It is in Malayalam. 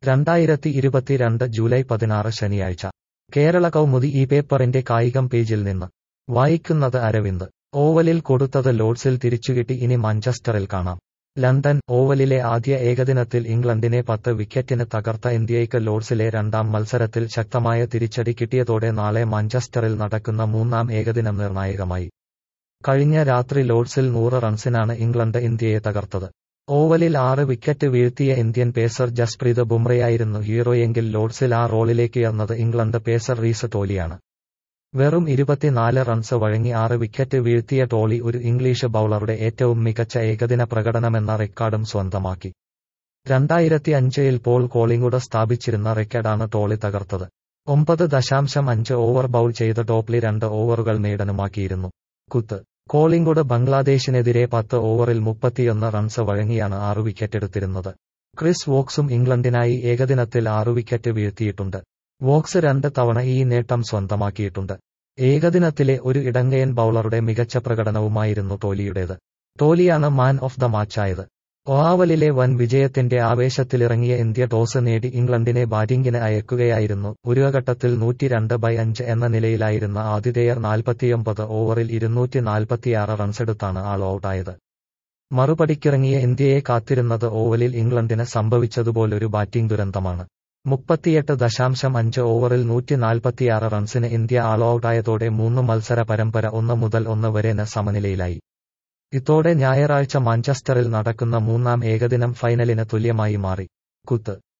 രണ്ടായിരത്തി ഇരുപത്തിരണ്ട് ജൂലൈ പതിനാറ് ശനിയാഴ്ച കേരള കൗമുദി ഈ പേപ്പറിന്റെ കായികം പേജിൽ നിന്ന് വായിക്കുന്നത് അരവിന്ദ് ഓവലിൽ കൊടുത്തത് ലോഡ്സിൽ തിരിച്ചുകിട്ടി ഇനി മാഞ്ചസ്റ്ററിൽ കാണാം ലണ്ടൻ ഓവലിലെ ആദ്യ ഏകദിനത്തിൽ ഇംഗ്ലണ്ടിനെ പത്ത് വിക്കറ്റിന് തകർത്ത ഇന്ത്യയ്ക്ക് ലോഡ്സിലെ രണ്ടാം മത്സരത്തിൽ ശക്തമായ തിരിച്ചടി കിട്ടിയതോടെ നാളെ മാഞ്ചസ്റ്ററിൽ നടക്കുന്ന മൂന്നാം ഏകദിനം നിർണായകമായി കഴിഞ്ഞ രാത്രി ലോഡ്സിൽ നൂറ് റൺസിനാണ് ഇംഗ്ലണ്ട് ഇന്ത്യയെ തകർത്തത് ഓവലിൽ ആറ് വിക്കറ്റ് വീഴ്ത്തിയ ഇന്ത്യൻ പേസർ ജസ്പ്രീത് ബുംറയായിരുന്നു ഹീറോയെങ്കിൽ ലോഡ്സിൽ ആ റോളിലേക്കുയർന്നത് ഇംഗ്ലണ്ട് പേസർ റീസ് ടോലിയാണ് വെറും ഇരുപത്തിനാല് റൺസ് വഴങ്ങി ആറ് വിക്കറ്റ് വീഴ്ത്തിയ ടോളി ഒരു ഇംഗ്ലീഷ് ബൌളറുടെ ഏറ്റവും മികച്ച ഏകദിന പ്രകടനമെന്ന റെക്കോർഡും സ്വന്തമാക്കി രണ്ടായിരത്തി അഞ്ചിൽ പോൾ കോളിംഗുഡ് സ്ഥാപിച്ചിരുന്ന റെക്കോർഡാണ് ടോളി തകർത്തത് ഒമ്പത് ദശാംശം അഞ്ച് ഓവർ ബൌൾ ചെയ്ത ടോപ്ലി രണ്ട് ഓവറുകൾ നേടനുമാക്കിയിരുന്നു കുത്ത് കോളിംഗുഡ് ബംഗ്ലാദേശിനെതിരെ പത്ത് ഓവറിൽ മുപ്പത്തിയൊന്ന് റൺസ് വഴങ്ങിയാണ് ആറു വിക്കറ്റെടുത്തിരുന്നത് ക്രിസ് വോക്സും ഇംഗ്ലണ്ടിനായി ഏകദിനത്തിൽ ആറു വിക്കറ്റ് വീഴ്ത്തിയിട്ടുണ്ട് വോക്സ് രണ്ട് തവണ ഈ നേട്ടം സ്വന്തമാക്കിയിട്ടുണ്ട് ഏകദിനത്തിലെ ഒരു ഇടങ്കയൻ ബൌളറുടെ മികച്ച പ്രകടനവുമായിരുന്നു ടോലിയുടേത് ടോലിയാണ് മാൻ ഓഫ് ദ മാച്ചായത് ഒഹാവലിലെ വൻ വിജയത്തിന്റെ ആവേശത്തിലിറങ്ങിയ ഇന്ത്യ ടോസ് നേടി ഇംഗ്ലണ്ടിനെ ബാറ്റിംഗിന് അയക്കുകയായിരുന്നു ഒരു ഘട്ടത്തിൽ നൂറ്റിരണ്ട് ബൈ അഞ്ച് എന്ന നിലയിലായിരുന്ന ആതിഥേയർ നാൽപ്പത്തിയൊമ്പത് ഓവറിൽ ഇരുന്നൂറ്റി നാൽപ്പത്തിയാറ് റൺസെടുത്താണ് ആൾ ഔട്ടായത് മറുപടിക്കിറങ്ങിയ ഇന്ത്യയെ കാത്തിരുന്നത് ഓവലിൽ ഇംഗ്ലണ്ടിന് സംഭവിച്ചതുപോലൊരു ബാറ്റിംഗ് ദുരന്തമാണ് മുപ്പത്തിയെട്ട് ദശാംശം അഞ്ച് ഓവറിൽ നൂറ്റി നാൽപ്പത്തിയാറ് റൺസിന് ഇന്ത്യ ആൾ ഔട്ടായതോടെ മൂന്ന് മത്സര പരമ്പര ഒന്ന് മുതൽ ഒന്ന് വരെ ന് സമനിലയിലായി ഇതോടെ ഞായറാഴ്ച മാഞ്ചസ്റ്ററിൽ നടക്കുന്ന മൂന്നാം ഏകദിനം ഫൈനലിന് തുല്യമായി മാറി കുത്ത്